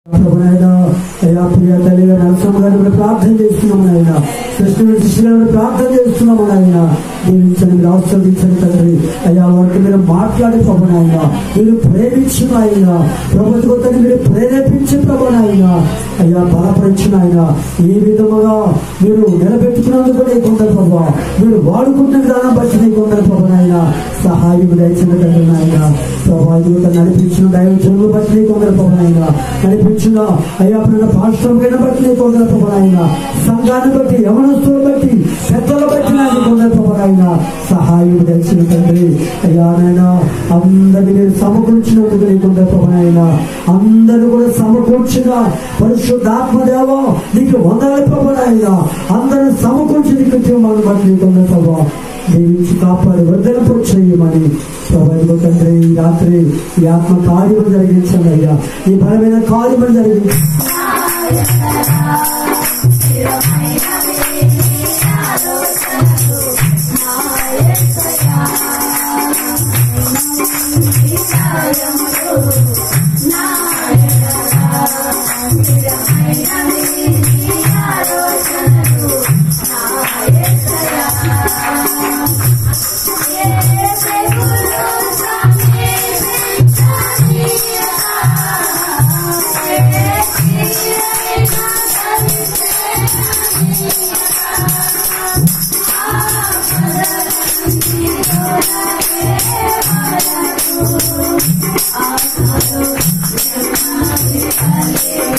ప్రభునైనా అయ్యా ప్రియ తల్లి నరసింహ గారి కూడా ప్రార్థన చేస్తున్నాము నాయన కృష్ణుడి శిష్యులను ప్రార్థన చేస్తున్నాము నాయన దీవించండి మీరు ఆస్వాదించండి తండ్రి అయ్యా వారికి మీరు మాట్లాడి ప్రభునైనా మీరు ప్రేమించిన ఆయన ప్రభుత్వం మీరు ప్రేరేపించి ప్రభునైనా అయ్యా బలపరిచిన ఆయన ఈ విధముగా మీరు నిలబెట్టుకున్నందుకు నీ కొందరు ప్రభా మీరు వాడుకుంటున్న విధానం బట్టి నీ కొందరు ప్రభునైనా సహాయం దయచిన తండ్రి నాయన ప్రభా యువత నడిపించిన దైవజనులు బట్టి నీ కొందరు ప్రభునైనా నడిపించిన అయ్యా ప్రజల పాశ్రమైన బట్టి నీ కొందరు ప్రభునైనా సంఘాన్ని బట్టి యవనస్తులు బట్టి పెద్దల బట్టి నాకు కొందరు ప్రభునైనా సహాయం దయచిన తండ్రి అయ్యా నాయన అందరినీ మీరు సమకూర్చినందుకు నీ కొందరు ప్రభునైనా అందరూ కూడా సమకూర్చిన పరిశుద్ధాత్మ దేవ నీకు వందల ప్రభునైనా అందరూ సమకూర్చి నీకు జీవమాన్ని బట్టి నీ కొందరు ప్రభా దీవించి కాపాడి వద్దలపు చేయమని ప్రభు తండ్రి ఈ రాత్రి ఈ ఆత్మ కార్యము జరిగించండి అయ్యా ఈ బలమైన కార్యము జరిగించండి Hallelujah.